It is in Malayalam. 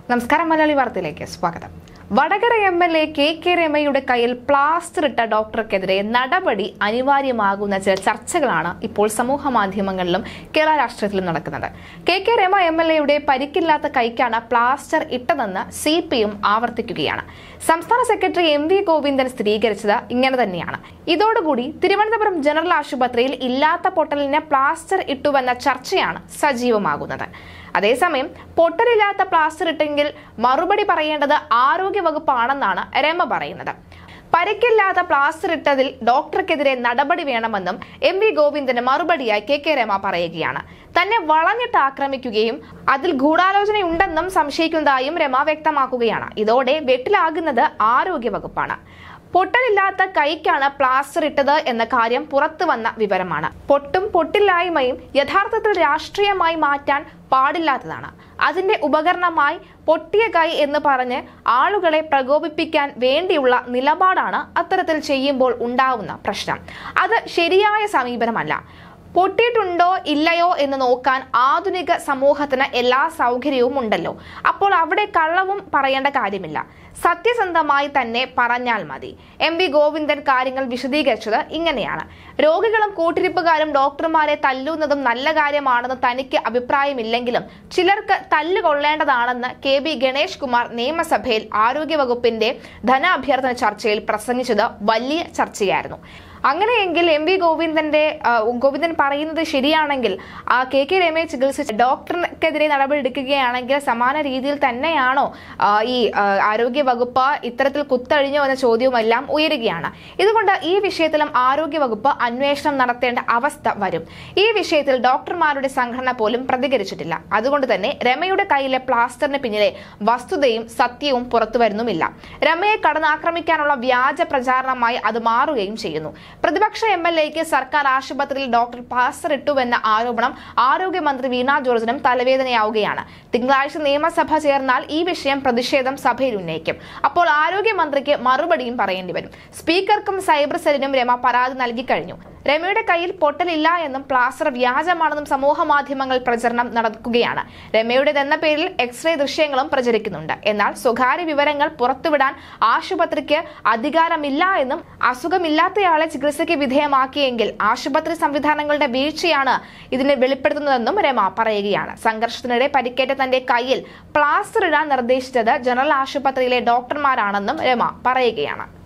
നമസ്കാരം മലയാളി വാർത്തയിലേക്ക് സ്വാഗതം Vadakara M L A K K രമയുടെ കയ്യിൽ പ്ലാസ്റ്റർ ഇട്ട ഡോക്ടർക്കെതിരെ നടപടി അനിവാര്യമാകുന്ന ചില ചർച്ചകളാണ് ഇപ്പോൾ സമൂഹ മാധ്യമങ്ങളിലും കേരള രാഷ്ട്രീയത്തിലും നടക്കുന്നത് K K Rama M L എയുടെ പരിക്കില്ലാത്ത കൈക്കാണ് പ്ലാസ്റ്റർ ഇട്ടതെന്ന് സി പി എം ആവർത്തിക്കുകയാണ് സംസ്ഥാന സെക്രട്ടറി എം വി ഗോവിന്ദൻ സ്ഥിരീകരിച്ചത് ഇങ്ങനെ തന്നെയാണ് ഇതോടുകൂടി തിരുവനന്തപുരം ജനറൽ ആശുപത്രിയിൽ ഇല്ലാത്ത പൊട്ടലിന് പ്ലാസ്റ്റർ ഇട്ടുവെന്ന ചർച്ചയാണ് സജീവമാകുന്നത് അതേസമയം പൊട്ടലില്ലാത്ത പ്ലാസ്റ്റർ ഇട്ടെങ്കിൽ മറുപടി പറയേണ്ടത് ആരോഗ്യ വകുപ്പാണെന്നാണ് രമ പറയുന്നത് പരിക്കില്ലാത്ത പ്ലാസ്റ്റർ ഇട്ടതിൽ ഡോക്ടർക്കെതിരെ നടപടി വേണമെന്നും എം വി ഗോവിന്ദന് മറുപടിയായി കെ കെ രമ പറയുകയാണ് തന്നെ വളഞ്ഞിട്ട് ആക്രമിക്കുകയും അതിൽ ഗൂഢാലോചനയുണ്ടെന്നും സംശയിക്കുന്നതായും രമ വ്യക്തമാക്കുകയാണ് ഇതോടെ വെട്ടിലാകുന്നത് ആരോഗ്യ വകുപ്പാണ് പൊട്ടലില്ലാത്ത കൈക്കാണ് പ്ലാസ്റ്റർ ഇട്ടത് എന്ന കാര്യം പുറത്തു വന്ന വിവരമാണ് പൊട്ടും പൊട്ടില്ലായ്മയും യഥാർത്ഥത്തിൽ രാഷ്ട്രീയമായി മാറ്റാൻ പാടില്ലാത്തതാണ് അതിന്റെ ഉപകരണമായി പൊട്ടിയ കൈ എന്ന് പറഞ്ഞ് ആളുകളെ പ്രകോപിപ്പിക്കാൻ വേണ്ടിയുള്ള നിലപാടാണ് അത്തരത്തിൽ ചെയ്യുമ്പോൾ ഉണ്ടാവുന്ന പ്രശ്നം അത് ശരിയായ സമീപനമല്ല പൊട്ടിയിട്ടുണ്ടോ ഇല്ലയോ എന്ന് നോക്കാൻ ആധുനിക സമൂഹത്തിന് എല്ലാ സൗകര്യവും ഉണ്ടല്ലോ അപ്പോൾ അവിടെ കള്ളവും പറയേണ്ട കാര്യമില്ല സത്യസന്ധമായി തന്നെ പറഞ്ഞാൽ മതി എം വി ഗോവിന്ദൻ കാര്യങ്ങൾ വിശദീകരിച്ചത് ഇങ്ങനെയാണ് രോഗികളും കൂട്ടിരിപ്പുകാരും ഡോക്ടർമാരെ തല്ലുന്നതും നല്ല കാര്യമാണെന്ന് തനിക്ക് അഭിപ്രായമില്ലെങ്കിലും ചിലർക്ക് തല്ലുകൊള്ളേണ്ടതാണെന്ന് കെ ബി ഗണേഷ് കുമാർ നിയമസഭയിൽ ആരോഗ്യവകുപ്പിന്റെ ധനാഭ്യർത്ഥന ചർച്ചയിൽ പ്രസംഗിച്ചത് വലിയ ചർച്ചയായിരുന്നു അങ്ങനെയെങ്കിൽ എം വി ഗോവിന്ദന്റെ ആ, ഗോവിന്ദൻ പറയുന്നത് ശരിയാണെങ്കിൽ ആ കെ കെ രമയെ ചികിത്സിച്ച ഡോക്ടർക്കെതിരെ നടപടിയെടുക്കുകയാണെങ്കിൽ സമാന രീതിയിൽ തന്നെയാണോ ആ, ഈ ആ, ആരോഗ്യ വകുപ്പ് ഇത്തരത്തിൽ കുത്തഴിഞ്ഞോ എന്ന ചോദ്യവുമെല്ലാം ഉയരുകയാണ് ഇതുകൊണ്ട് ഈ വിഷയത്തിലും ആരോഗ്യ വകുപ്പ് അന്വേഷണം നടത്തേണ്ട അവസ്ഥ വരും ഈ വിഷയത്തിൽ ഡോക്ടർമാരുടെ സംഘടന പോലും പ്രതികരിച്ചിട്ടില്ല അതുകൊണ്ട് തന്നെ രമയുടെ കയ്യിലെ പ്ലാസ്റ്ററിന് പിന്നിലെ വസ്തുതയും സത്യവും പുറത്തു വരുന്നുമില്ല രമയെ കടന്നാക്രമിക്കാനുള്ള വ്യാജ പ്രചാരണമായി അത് മാറുകയും ചെയ്യുന്നു പ്രതിപക്ഷ എം എൽ എക്ക് സർക്കാർ ആശുപത്രിയിൽ ഡോക്ടർ പ്ലാസ്റ്റർ ഇട്ടുവെന്ന ആരോപണം ആരോഗ്യമന്ത്രി വീണ ജോർജിനും തലവേദനയാവുകയാണ് തിങ്കളാഴ്ച നിയമസഭ ചേർന്നാൽ ഈ വിഷയം പ്രതിഷേധം സഭയിൽ ഉന്നയിക്കും അപ്പോൾ ആരോഗ്യമന്ത്രിക്ക് മറുപടിയും പറയേണ്ടി വരും സ്പീക്കർക്കും സൈബർ സെല്ലിനും രമ പരാതി നൽകി കഴിഞ്ഞു രമയുടെ കയ്യിൽ പൊട്ടലില്ല എന്നും പ്ലാസ്റ്റർ വ്യാജമാണെന്നും സമൂഹ മാധ്യമങ്ങൾ പ്രചരണം നടക്കുകയാണ് രമയുടേതെന്ന പേരിൽ എക്സ്റേ ദൃശ്യങ്ങളും പ്രചരിക്കുന്നുണ്ട് എന്നാൽ സ്വകാര്യ വിവരങ്ങൾ പുറത്തുവിടാൻ ആശുപത്രിക്ക് അധികാരമില്ല എന്നും അസുഖമില്ലാത്തയാളെ ചികിത്സയ്ക്ക് വിധേയമാക്കിയെങ്കിൽ ആശുപത്രി സംവിധാനങ്ങളുടെ വീഴ്ചയാണ് ഇതിനെ വെളിപ്പെടുത്തുന്നതെന്നും രമ പറയുകയാണ് സംഘർഷത്തിനിടെ പരിക്കേറ്റ തന്റെ കയ്യിൽ പ്ലാസ്റ്റർ ഇടാൻ നിർദ്ദേശിച്ചത് ജനറൽ ആശുപത്രിയിലെ ഡോക്ടർമാരാണെന്നും രമ പറയുകയാണ്